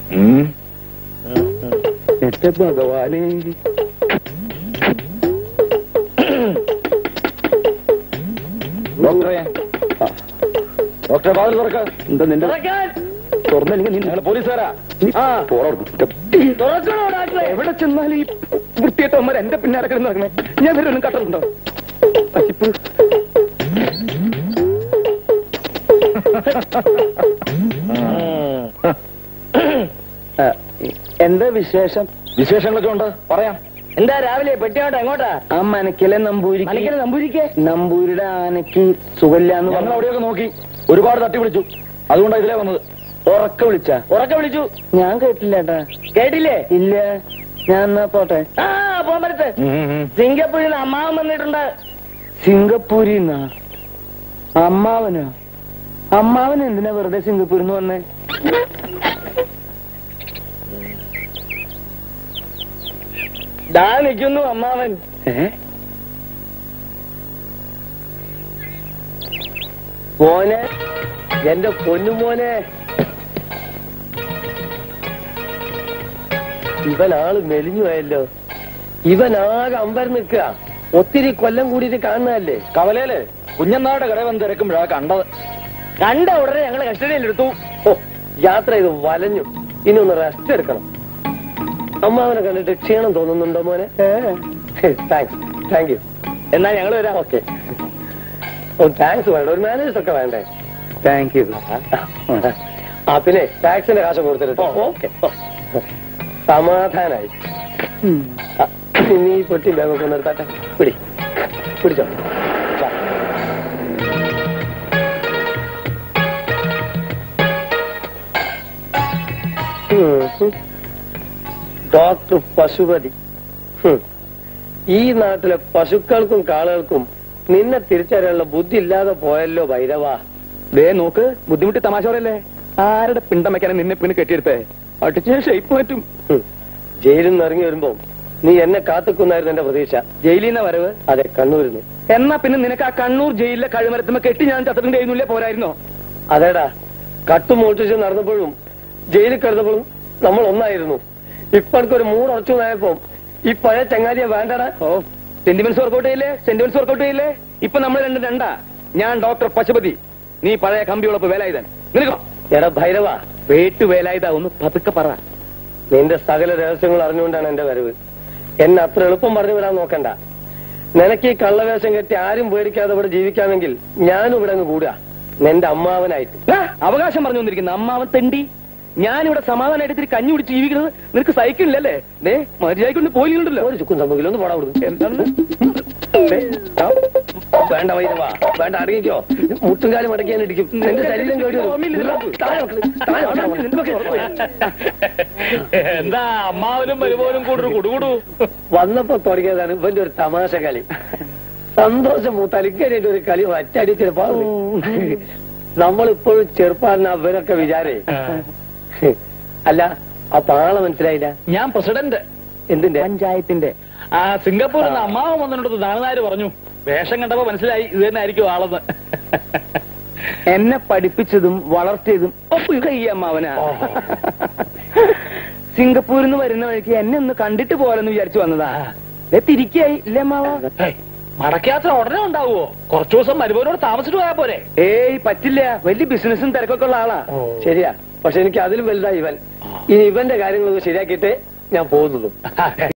എന്റെ ഭഗവാനെ ഡോക്ടറെ ഡോക്ടറെ വാതിൽ തുറക്ക എന്താ നിന്റെ തുറന്നില്ലെങ്കിൽ നീ ഞങ്ങൾ പോലീസുകാരാ ആ എവിടെ ചെന്നാലും ഈ വൃത്തിയേട്ടവന്മാർ എന്റെ പിന്നാലെ കിടന്ന് നടക്കണേ ഞാൻ വരും കട്ടറുണ്ടോ പശിപ്പ് ആ, എന്താ വിശേഷം വിശേഷങ്ങളൊക്കെ ഉണ്ട് പറയാം എന്താ രാവിലെ പെട്ടിയോട്ടെ എങ്ങോട്ടാ ആ മനക്കിലെ നമ്പൂരിക്ക് മനക്കിലെ നമ്പൂരിക്ക് നമ്പൂരിയുടെ ആനയ്ക്ക് സുഖമില്ലാന്ന് ഞങ്ങൾ പറഞ്ഞു അവിടെയൊക്കെ നോക്കി ഒരുപാട് തട്ടി വിളിച്ചു അതുകൊണ്ടാണ് ഇതിലേ വന്നത് ഉറക്ക വിളിച്ച ഉറക്കെ വിളിച്ചു ഞാൻ കേട്ടില്ല ഏട്ടാ കേട്ടില്ലേ ഇല്ല ഞാൻ എന്നാ പോട്ടെ ആ പോകാൻ പറ്റത്ത് സിംഗപ്പൂരിൽ നിന്ന് അമ്മാവൻ വന്നിട്ടുണ്ട് സിംഗപ്പൂരിൽ നിന്നാ അമ്മാവനോ അമ്മാവൻ എന്തിനാ വെറുതെ സിംഗപ്പൂരിൽ നിന്ന് വന്നേ ദാ നിൽക്കുന്നു അമ്മാവൻ ഏ? മോനെ എന്റെ പൊന്നുമോനെ ഇവനാള് മെലിഞ്ഞു പോയല്ലോ ഇവനാകെ അമ്പരം നിൽക്കുക ഒത്തിരി കൊല്ലം കൂടിയിട്ട് കാണുന്നതല്ലേ കവലയില് കുഞ്ഞന്നാടെ കട വന്ന് തിരക്കുമ്പോഴാ കണ്ടത് കണ്ട ഉടനെ ഞങ്ങള് കസ്റ്റഡിയിലെടുത്തു ഓ യാത്ര ചെയ്ത് വലഞ്ഞു ഇനി ഒന്ന് റെസ്റ്റ് എടുക്കണം അമ്മാവനെ കണ്ടിട്ട് ക്ഷീണം തോന്നുന്നുണ്ടോ മോനെ താങ്ക്സ് താങ്ക് യു എന്നാ ഞങ്ങൾ വരാം ഓക്കെ ഓ താങ്ക്സ് വേണ്ട ഒരു മാനേജേഴ്സ് ഒക്കെ വേണ്ടേ താങ്ക് യു ആ പിന്നെ ടാക്സിന്റെ കാശ് കൊടുത്തിട്ട് ഓക്കെ സമാധാനായി ആ, ഇനി ഈ പൊട്ടി ബാഗൊക്കെ നിർത്താട്ടെ പിടി പിടിച്ചോ വാ. ഉം, ഉം. ഡോക്ടർ പശുപതി ഹും. ഈ നാട്ടിലെ പശുക്കൾക്കും കാളുകൾക്കും നിന്നെ തിരിച്ചറിയാനുള്ള ബുദ്ധി ഇല്ലാതെ പോയല്ലോ ഭൈരവ ദേ നോക്ക് ബുദ്ധിമുട്ടി തമാശ പറയല്ലേ ആരുടെ പിണ്ടം വെക്കാനെ നിന്നെ പിന്നെ കെട്ടിയെടുത്തേ അടിച്ച് ഞാൻ ഷെയ്പ്പ് മാറ്റും ഹും. ജയിലിൽ നിന്ന് ഇറങ്ങി വരുമ്പോ നീ എന്നെ കാത്തുക്കുന്നായിരുന്നു എന്റെ പ്രതീക്ഷ ജയിലിൽ നിന്ന് വരവ് അതെ കണ്ണൂരിന്ന് എന്നാ പിന്നെ നിനക്ക് ആ കണ്ണൂർ ജയിലിലെ കഴിമരത്തുമ്പോ കെട്ടി ഞാൻ ചത്തിട്ടുണ്ട് ചെയ്യുന്നില്ലേ പോരായിരുന്നോ അതേടാ കട്ടും മോട്ടിച്ച് നടന്നപ്പോഴും ജയിലിൽ കിടന്നപ്പോഴും നമ്മൾ ഒന്നായിരുന്നു ഇപ്പൊ എനിക്കൊരു മൂന്നുറച്ചു നായപ്പോ ഈ പഴയ ചങ്ങാതിയെ വേണ്ടടാ ഓ സെന്റിമെന്റ്സ് വർക്കൗട്ട് ചെയ്യില്ലേ സെന്റിമെന്റ്സ് വർക്കൗട്ട് ചെയ്യില്ലേ ഇപ്പൊ നമ്മൾ രണ്ട് രണ്ടാ ഞാൻ ഡോക്ടർ പശുപതി നീ പഴയ കമ്പിയുളപ്പ് വേലായുധൻ നിനക്ക് എടാ ഭൈരവ പേട്ടു വേലായുധ ഒന്ന് പതുക്കെ പറ നിന്റെ സകല രഹസ്യങ്ങൾ അറിഞ്ഞുകൊണ്ടാണ് എന്റെ വരവ് എന്നെ അത്ര എളുപ്പം പറഞ്ഞു വിടാൻ നോക്കണ്ട നിനക്ക് ഈ കള്ളവേഷം കെട്ടി ആരും പേടിക്കാതെ ഇവിടെ ജീവിക്കാമെങ്കിൽ ഞാനും ഇവിടെ അങ്ങ് കൂടുക നിന്റെ അമ്മാവനായിട്ട് ആ, അവകാശം പറഞ്ഞു വന്നിരിക്കുന്ന അമ്മാവൻ തെണ്ടി ഞാനിവിടെ സമാധാനമായിട്ട് ഇത്തിരി കഞ്ഞി കുടിച്ച് ജീവിക്കുന്നത് നിനക്ക് സഹിക്കില്ലല്ലേ ദേ മര്യാദക്കൊണ്ട് പോയില്ലല്ലോ ഒരു ചുക്കും സംഭവിക്കില്ല ഒന്ന് പോടാ കൊടുക്കും എന്താണ് വേണ്ട വൈരവ വേണ്ട അറിയിക്കോ മുട്ടുംകാലം അടയ്ക്കാൻ ഇടിക്കും എന്റെ ശരീരം കേടി വരും. താഴെ വെക്ക്, താഴെ വെക്ക്. എന്താ അമ്മാവനും വരുപോലും കൂടു കുടുകുടു വന്നപ്പോ തുടങ്ങിയതാണ് ഇവന്റെ ഒരു തമാശ കളി സന്തോഷം മൂത്താൽ ഇങ്ങനെ ഒരു കളി ഒറ്റടിച്ചിട്ട് നമ്മളിപ്പോഴും ചെറുപ്പാടിന് അവരൊക്കെ വിചാരേ അല്ല അപ്പൊ ആളെ മനസ്സിലായില്ല ഞാൻ പ്രസിഡന്റ് എന്തിന്റെ പഞ്ചായത്തിന്റെ ആ സിംഗപ്പൂരിൽ നിന്ന് അമ്മാവൻ വന്നിട്ട് നാളുനാര് പറഞ്ഞു വേഷം കണ്ടപ്പോ മനസ്സിലായി ഇത് തന്നെ ആയിരിക്കും ആളെന്ന് എന്നെ പഠിപ്പിച്ചതും വളർത്തിയതും ഒക്കെ ഈ അമ്മാവനാ സിംഗപ്പൂരിൽ നിന്ന് വരുന്ന വഴിക്ക് എന്നെ ഒന്ന് കണ്ടിട്ട് പോലെന്ന് വിചാരിച്ചു വന്നതാ ദേ തിരിക്കായി ഇല്ലേ അമ്മാവ ഹേയ്, മടക്കയാത്ര ഉടനെ ഉണ്ടാവുമോ കുറച്ചു ദിവസം മരുമോനോട് താമസിച്ചിട്ട് പോയാ പോരെ ഏയ് പറ്റില്ല വലിയ ബിസിനസ്സും തിരക്കൊക്കെ ഉള്ള ആളാ ശരിയാ പക്ഷെ എനിക്ക് അതിലും വലുതാ ഇവൻ ഇനി ഇവന്റെ കാര്യങ്ങളൊക്കെ ശരിയാക്കിയിട്ട് ഞാൻ പോകുന്നുള്ളൂ